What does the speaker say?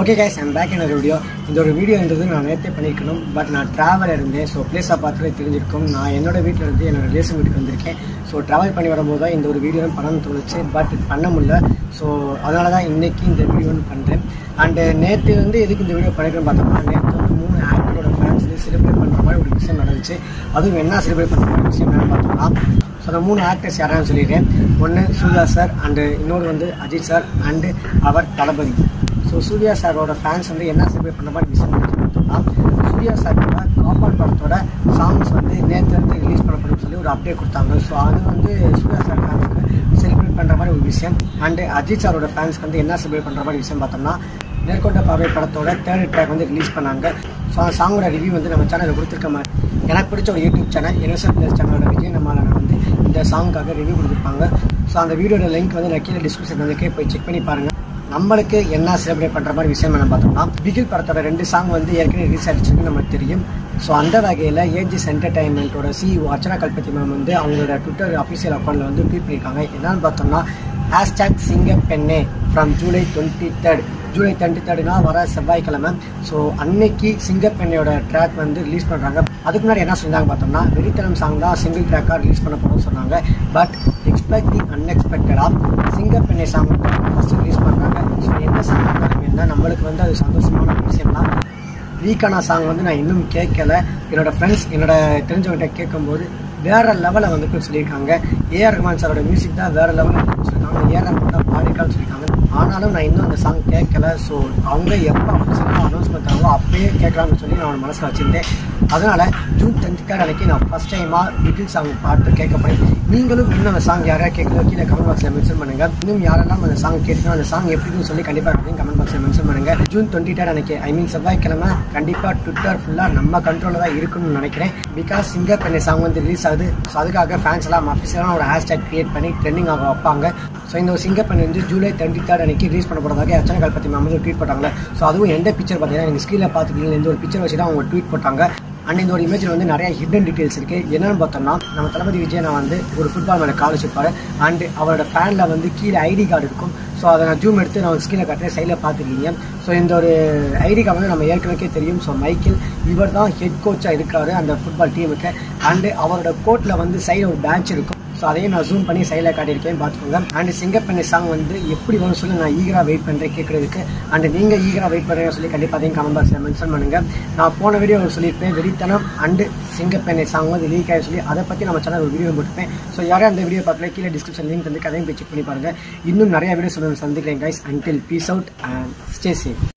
okay guys I'm back in ஒரு video இந்த ஒரு வீடியோன்றது நான் நேற்றே பண்ணியிருக்கணும் பட் நான் ட்ராவல் இருந்தேன் ஸோ பிளேஸை பார்த்துட்டு தெரிஞ்சிருக்கும் நான் என்னோட வீட்டில் இருந்து என்னோட ரிலேஷன் வீட்டுக்கு வந்திருக்கேன் ஸோ ட்ராவல் பண்ணி வரும்போது தான் இந்த ஒரு வீடியோ பண்ணணும்னு தோணுச்சு பட் பண்ண முடியல ஸோ அதனால தான் இன்னைக்கு இந்த வீடியோ வந்து பண்ணுறேன் அண்டு நேற்று வந்து எதுக்கு இந்த வீடியோ பண்ணிக்கிறேன்னு பார்த்தோம்னா நேற்று வந்து மூணு ஆக்டரோட ஃபேன்ஸ் வந்து செலிப்ரேட் பண்ணுற மாதிரி ஒரு விஷயம் நடந்துச்சு அதுவும் என்ன செலிப்ரேட் பண்ணுற மாதிரி விஷயம் என்னன்னு பார்த்தோம்னா ஸோ அந்த மூணு ஆக்டர்ஸ் யாரான்னு சொல்லியிருக்கேன் ஒன்று சூர்யா சார் அண்டு இன்னொரு வந்து அஜித் சார் அண்டு அவர் தளபதி ஸோ சூர்யா சாரோட ஃபேன்ஸ் வந்து என்ன செலிப்ரேட் பண்ணுற மாதிரி விஷயம் நடந்துச்சு பார்த்தோம்னா சூர்யா சாரோட காப்பான் படத்தோட சாங்ஸ் வந்து நேற்று வந்து ரிலீஸ் பண்ணப்படும் சொல்லி ஒரு அப்டேட் கொடுத்தாங்க ஸோ அது வந்து சூர்யா சார் ஃபேன்ஸ்க்கு செலிப்ரேட் பண்ணுற மாதிரி ஒரு விஷயம் அண்டு அஜித் சாரோட ஃபேன்ஸ்க்கு வந்து என்ன செலிப்ரேட் பண்ணுற மாதிரி விஷயம் பார்த்தோம்னா நேர்கொண்ட பார்வை படத்தோட தேர்ட் ட்ராக் வந்து ரிலீஸ் பண்ணாங்க ஸோ அந்த சாங்கோட ரிவ்யூ வந்து நம்ம சேனலில் கொடுத்துருக்க மாதிரி எனக்கு பிடிச்ச ஒரு யூடியூப் சேனல் இனோசன் பிளஸ் சேனலோட விஜய் நம்மளால் வந்து இந்த சாங்காக ரிவ்யூ கொடுத்துருப்பாங்க ஸோ அந்த வீடியோட லிங்க் வந்து நான் கீழே டிஸ்கிரிப்ஷன் வந்து போய் செக் பண்ணி பாருங்கள் நம்மளுக்கு என்ன செலிப்ரேட் பண்ணுற மாதிரி விஷயம் நம்ம பார்த்தோம்னா பிகில் படத்தோட ரெண்டு சாங் வந்து ஏற்கனவே ரிலீஸ் ஆகிடுச்சுன்னு நமக்கு தெரியும் ஸோ அந்த வகையில் ஏஜிஸ் என்டர்டைன்மெண்ட்டோட சிஇஓ அர்ச்சனா கல்பதி மேம் வந்து அவங்களோட ட்விட்டர் அஃபிஷியல் அக்கௌண்ட்டில் வந்து ட்வீட் பண்ணியிருக்காங்க என்னன்னு பார்த்தோம்னா hashtag Singa Penne from July twenty third July twenty தேர்டுனா வர செவ்வாய்க்கிழமை ஸோ அன்னைக்கு சிங்கப்பெண்ணையோட ட்ராக் வந்து ரிலீஸ் பண்ணுறாங்க அதுக்கு முன்னாடி என்ன சொன்னாங்க பார்த்தோம்னா வெறித்தனம் சாங் தான் சிங்கிள் ட்ராக்காக ரிலீஸ் பண்ண போகிறோம்னு சொன்னாங்க பட் எக்ஸ்பெக்ட் தி அன்எக்ஸ்பெக்டடாக சிங்கப்பெண்ணை சாங் ஃபஸ்ட்டு ரிலீஸ் பண்ணுறாங்க ஸோ என்ன சாங் இருந்தாலும் என்ன நம்மளுக்கு வந்து அது சந்தோஷமான விஷயம் தான் வீக்கான சாங் வந்து நான் இன்னும் கேட்கல என்னோட ஃப்ரெண்ட்ஸ் என்னோட தெரிஞ்சவங்ககிட்ட கேட்கும்போது வேற லெவலில் வந்து சொல்லியிருக்காங்க ஏஆர் ரஹ்மான் சாரோட மியூசிக் தான் வேற லெவலில் சொல்லியிருக்காங்க ஏஆர் ரஹ்மான் தான் பாடிக்கான்னு சொல்லியிருக்காங்க ஆனாலும் நான் இன்னும் அந்த சாங் கேட்கல ஸோ அவங்க எப்போ அஃபிஷியலாக அனௌன்ஸ் பண்ணுறாங்களோ அப்பயே கேட்கலாம்னு சொல்லி நான் மனசில் வச்சுருந்தேன் அதனால் ஜூன் டென்த் தேர்ட் அன்னைக்கு நான் ஃபஸ்ட் டைமாக பிகில் சாங் பாட்டு கேட்க போகிறேன் நீங்களும் இன்னும் அந்த சாங் யாராவது கேட்கலாம் கீழே கமெண்ட் பாக்ஸில் மென்ஷன் பண்ணுங்கள் இன்னும் யாரெல்லாம் அந்த சாங் கேட்கணும் அந்த சாங் எப்படின்னு சொல்லி கண்டிப்பாக கமெண்ட் பாக்ஸில் மென்ஷன் பண்ணுங்கள் ஜூன் டுவெண்ட்டி தேர்ட் அன்னைக்கு ஐ மீன் செவ்வாய்க்கிழமை கண்டிப்பாக ட்விட்டர் ஃபுல்லாக நம்ம கண்ட்ரோலில் தான் இருக்குன்னு நினைக்கிறேன் பிகாஸ் சிங்கர் பெண்ணை சாங் வந்து ரிலீஸ் ஆகுது ஸோ அதுக்காக ஃபேன்ஸ் எல்லாம் அஃபிஷியலான ஒரு ஹேஷ்டேக் கிரியேட் பண்ணி ட்ரெண்டிங் ஆக வைப்பாங்க ஸோ இந்த ஒரு சிங்கர் பெண் வந்து ஜூலை டுவெண்ட்டி தேர்ட் அன்னைக்கு ரிலீஸ் பண்ண போகிறதாக அச்சனை கல்பத்தி மேம் வந்து ட்வீட் போட்டாங்க ஸோ அதுவும் எந்த பிக்சர் பார்த்தீங்கன்னா நீங்கள் ஸ்க்ரீனில் பார்த்துக்கிட்டீங்க இந்த ஒரு பிக்சர் வச்சு தான் அவங்க ட்வீட் போட்டாங்க அண்ட் இந்த ஒரு இமேஜில் வந்து நிறைய ஹிடன் டீட்டெயில்ஸ் இருக்குது என்னென்னு பார்த்தோம்னா நம்ம தளபதி விஜய் நான் வந்து ஒரு ஃபுட்பால் மேலே கால் வச்சிருப்பாரு அண்டு அவரோட ஃபேனில் வந்து கீழே ஐடி கார்டு இருக்கும் ஸோ அதை நான் ஜூம் எடுத்து நான் ஸ்க்ரீனில் காட்டுறேன் சைடில் பார்த்துருக்கீங்க ஸோ இந்த ஒரு ஐடி கார்டு வந்து நம்ம ஏற்கனவே தெரியும் ஸோ மைக்கேல் இவர் தான் ஹெட் கோச்சாக இருக்காரு அந்த ஃபுட்பால் டீமுக்கு அண்டு அவரோட கோர்ட்டில் வந்து சைடில் ஒரு பேட்ச் இருக்கும் ஸோ அதையும் நான் ஜூம் பண்ணி சைடில் காட்டியிருக்கேன் பார்த்துக்கோங்க அண்ட் சிங்கப்பண்ணி சாங் வந்து எப்படி வரும் சொல்லி நான் ஈகராக வெயிட் பண்ணுறேன் கேட்குறதுக்கு அண்ட் நீங்கள் ஈகராக வெயிட் பண்ணுறீங்கன்னு சொல்லி கண்டிப்பாக அதையும் கமெண்ட் பாக்ஸில் மென்ஷன் பண்ணுங்கள் நான் போன வீடியோ சொல்லியிருப்பேன் வெறித்தனம் அண்டு சிங்கப்பெண்ணை சாங் வந்து லீக் ஆகி சொல்லி அதை பற்றி நம்ம சேனல் ஒரு வீடியோ போட்டுப்பேன் ஸோ யாரும் அந்த வீடியோ பார்க்கல கீழே டிஸ்கிரிப்ஷன் லிங்க் வந்து அதையும் போய் செக் பண்ணி பாருங்கள் இன்னும் நிறைய வீடியோஸ் வந்து சந்திக்கிறேன் guys until peace out and stay safe